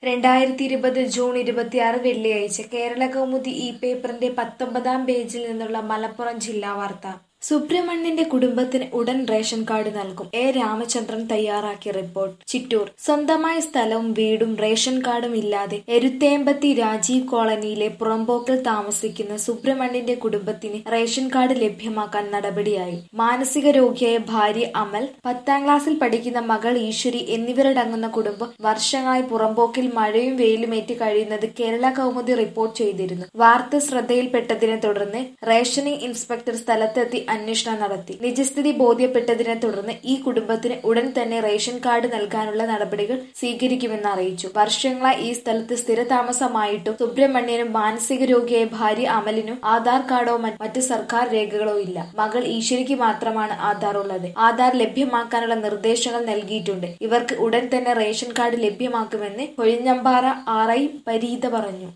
രണ്ടായിരത്തി ഇരുപത് ജൂൺ ഇരുപത്തിയാറ് വെള്ളിയാഴ്ച കേരള കൗമുദി ഈ പേപ്പറിന്റെ പത്തൊമ്പതാം പേജിൽ നിന്നുള്ള മലപ്പുറം ജില്ലാ വാർത്ത സുബ്രഹ്മണ്യന്റെ കുടുംബത്തിന് ഉടൻ റേഷൻ കാർഡ് നൽകും എ രാമചന്ദ്രൻ തയ്യാറാക്കിയ റിപ്പോർട്ട് ചിറ്റൂർ സ്വന്തമായ സ്ഥലവും വീടും റേഷൻ കാർഡും ഇല്ലാതെ എരുത്തേമ്പത്തി രാജീവ് കോളനിയിലെ പുറമ്പോക്കിൽ താമസിക്കുന്ന സുബ്രഹ്മണ്യന്റെ കുടുംബത്തിന് റേഷൻ കാർഡ് ലഭ്യമാക്കാൻ നടപടിയായി മാനസിക രോഗിയായ ഭാര്യ അമൽ പത്താം ക്ലാസ്സിൽ പഠിക്കുന്ന മകൾ ഈശ്വരി എന്നിവരടങ്ങുന്ന കുടുംബം വർഷങ്ങളായി പുറമ്പോക്കിൽ മഴയും വെയിലുമേറ്റ് കഴിയുന്നത് കേരള കൗമുദി റിപ്പോർട്ട് ചെയ്തിരുന്നു വാർത്ത ശ്രദ്ധയിൽപ്പെട്ടതിനെ തുടർന്ന് റേഷനിംഗ് ഇൻസ്പെക്ടർ സ്ഥലത്തെത്തി അന്വേഷണം നടത്തി നിജസ്ഥിതി ബോധ്യപ്പെട്ടതിനെ തുടർന്ന് ഈ കുടുംബത്തിന് ഉടൻ തന്നെ റേഷൻ കാർഡ് നൽകാനുള്ള നടപടികൾ സ്വീകരിക്കുമെന്ന് അറിയിച്ചു വർഷങ്ങളായി ഈ സ്ഥലത്ത് സ്ഥിരതാമസമായിട്ടും സുബ്രഹ്മണ്യനും മാനസിക രോഗിയായ ഭാര്യ അമലിനും ആധാർ കാർഡോ മറ്റ് സർക്കാർ രേഖകളോ ഇല്ല മകൾ ഈശ്വരിക്ക് മാത്രമാണ് ആധാർ ഉള്ളത് ആധാർ ലഭ്യമാക്കാനുള്ള നിർദ്ദേശങ്ങൾ നൽകിയിട്ടുണ്ട് ഇവർക്ക് ഉടൻ തന്നെ റേഷൻ കാർഡ് ലഭ്യമാക്കുമെന്ന് കൊഴിഞ്ഞമ്പാറ ആർ ഐ പരീത പറഞ്ഞു